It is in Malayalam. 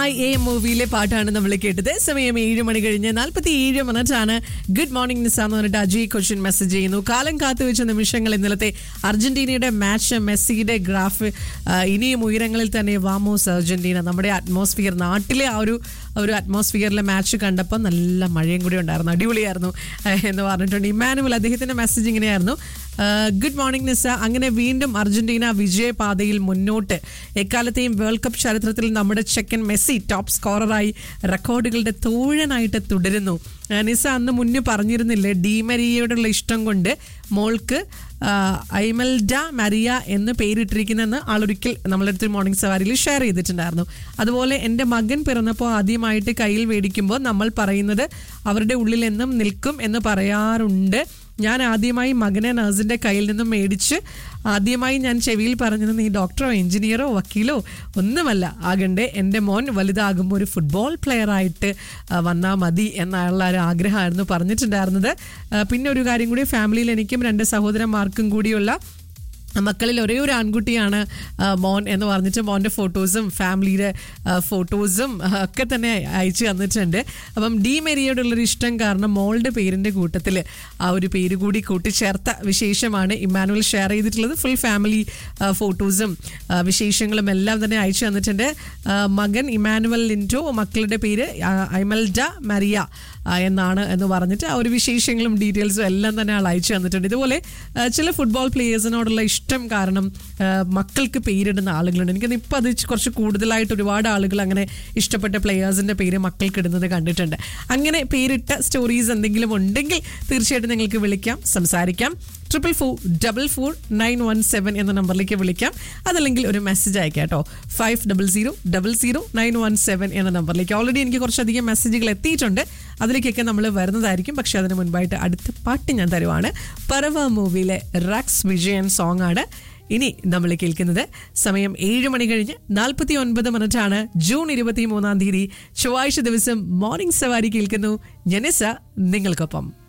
ഐ എ മൂവിയിലെ പാട്ടാണ് നമ്മൾ കേട്ടത് സമയം ഏഴ് മണി കഴിഞ്ഞ് നാൽപ്പത്തി ഏഴ് മിനിറ്റാണ് ഗുഡ് മോർണിംഗ് നിസ എന്ന് പറഞ്ഞിട്ട് അജയ് ക്വസ്റ്റ്യൻ മെസ്സേജ് ചെയ്യുന്നു കാലം കാത്തു വെച്ച നിമിഷങ്ങൾ ഇന്നലത്തെ അർജന്റീനയുടെ മാച്ച് മെസ്സിയുടെ ഗ്രാഫ് ആ, ഇനിയും ഉയരങ്ങളിൽ തന്നെ വാമോസ് അർജന്റീന നമ്മുടെ അറ്റ്മോസ്ഫിയർ നാട്ടിലെ ആ ഒരു ഒരു അറ്റ്മോസ്ഫിയറിലെ മാച്ച് കണ്ടപ്പോൾ നല്ല മഴയും കൂടി ഉണ്ടായിരുന്നു അടിപൊളിയായിരുന്നു ആ, എന്ന് പറഞ്ഞിട്ടുണ്ട് ഇമാനുവൽ അദ്ദേഹത്തിന്റെ മെസ്സേജ് ഇങ്ങനെയായിരുന്നു ഗുഡ് മോർണിംഗ് നിസ അങ്ങനെ വീണ്ടും അർജന്റീന വിജയപാതയിൽ മുന്നോട്ട് എക്കാലത്തെയും വേൾഡ് കപ്പ് ചരിത്രത്തിൽ നമ്മുടെ ചെക്കൻ മെസ്സി ടോപ്പ് സ്കോററായി റെക്കോർഡുകളുടെ തോഴനായിട്ട് തുടരുന്നു ആ, നിസ അന്ന് മുന്നേ പറഞ്ഞിരുന്നില്ലേ ഡീമരിയയോടുള്ള ഇഷ്ടം കൊണ്ട് മോൾക്ക് ആ, ഐമൽഡ മരിയ എന്ന് പേരിട്ടിരിക്കുന്നെന്ന് ആളൊരിക്കൽ നമ്മളടുത്ത് മോർണിംഗ് സവാരിയിൽ ഷെയർ ചെയ്തിട്ടുണ്ടായിരുന്നു അതുപോലെ എൻ്റെ മകൻ പിറന്നപ്പോൾ ആദ്യമായിട്ട് കയ്യിൽ മേടിക്കുമ്പോൾ നമ്മൾ പറയുന്നത് അവരുടെ ഉള്ളിൽ എന്നും നിൽക്കും എന്ന് പറയാറുണ്ട് ഞാൻ ആദ്യമായി മകനെ നഴ്സിന്റെ കയ്യിൽ നിന്നും മേടിച്ച് ആദ്യമായി ഞാൻ ചെവിയിൽ പറഞ്ഞത് നീ ഡോക്ടറോ എഞ്ചിനീയറോ വക്കീലോ ഒന്നുമല്ല ആകണ്ടേ എൻ്റെ മോൻ വലുതാകുമ്പോൾ ഒരു ഫുട്ബോൾ പ്ലെയർ ആയിട്ട് വന്നാൽ മതി എന്നുള്ള ഒരു ആഗ്രഹമായിരുന്നു പറഞ്ഞിട്ടുണ്ടായിരുന്നത് ആ, പിന്നെ ഒരു കാര്യം കൂടി ഫാമിലിയിൽ എനിക്കും രണ്ട് സഹോദരന്മാർക്കും കൂടിയുള്ള മക്കളിൽ ഒരേ ഒരു ആൺകുട്ടിയാണ് ആ, മോൻ എന്ന് പറഞ്ഞിട്ട് മോൻ്റെ ഫോട്ടോസും ഫാമിലിയുടെ ആ, ഫോട്ടോസും ആ, ഒക്കെ തന്നെ അയച്ചു തന്നിട്ടുണ്ട് അപ്പം ഡി മെരിയോടുള്ളൊരു ഇഷ്ടം കാരണം മോളുടെ പേരിൻ്റെ കൂട്ടത്തിൽ ആ ഒരു പേര് കൂടി കൂട്ടിച്ചേർത്ത വിശേഷമാണ് ഇമ്മാനുവൽ ഷെയർ ചെയ്തിട്ടുള്ളത് ഫുൾ ഫാമിലി ആ, ഫോട്ടോസും ആ, വിശേഷങ്ങളും എല്ലാം തന്നെ അയച്ചു തന്നിട്ടുണ്ട് ആ, മകൻ ഇമ്മാനുവൽ ലിൻറ്റോ മക്കളുടെ പേര് ആ, ഐമൽഡ മരിയ ആ, എന്നാണ് എന്ന് പറഞ്ഞിട്ട് ആ ഒരു വിശേഷങ്ങളും ഡീറ്റെയിൽസും എല്ലാം തന്നെ ആൾ അയച്ചു തന്നിട്ടുണ്ട് ഇതുപോലെ ആ, ചില ഫുട്ബോൾ പ്ലേയേഴ്സിനോടുള്ള ഇഷ്ടം കാരണം ആ, മക്കൾക്ക് പേരിടുന്ന ആളുകളുണ്ട് എനിക്കൊന്ന് ഇപ്പം അത് കുറച്ച് കൂടുതലായിട്ട് ഒരുപാട് ആളുകൾ അങ്ങനെ ഇഷ്ടപ്പെട്ട പ്ലേയേഴ്സിന്റെ പേര് മക്കൾക്ക് ഇടുന്നത് കണ്ടിട്ടുണ്ട് അങ്ങനെ പേരിട്ട സ്റ്റോറീസ് എന്തെങ്കിലും ഉണ്ടെങ്കിൽ തീർച്ചയായിട്ടും നിങ്ങൾക്ക് വിളിക്കാം സംസാരിക്കാം triple four double four nine one seven എന്ന നമ്പറിലേക്ക് വിളിക്കാം അതല്ലെങ്കിൽ ഒരു മെസ്സേജ് അയക്കാം കേട്ടോ five double zero double zero nine one seven എന്ന നമ്പറിലേക്ക് ഓൾറെഡി എനിക്ക് കുറച്ചധികം മെസ്സേജുകൾ എത്തിയിട്ടുണ്ട് അതിലേക്കൊക്കെ നമ്മൾ വരുന്നതായിരിക്കും പക്ഷെ അതിന് മുൻപായിട്ട് അടുത്ത പാട്ട് ഞാൻ തരുവാണ് പറവ മൂവിയിലെ റക്സ് വിജയൻ സോങ് ആണ് ഇനി നമ്മൾ കേൾക്കുന്നത് സമയം ഏഴ് മണി കഴിഞ്ഞ് നാൽപ്പത്തി ഒൻപത് മിനിറ്റാണ് ജൂൺ ഇരുപത്തി മൂന്നാം തീയതി ചൊവ്വാഴ്ച ദിവസം മോർണിംഗ് സവാരി കേൾക്കുന്നു ജനസ നിങ്ങൾക്കൊപ്പം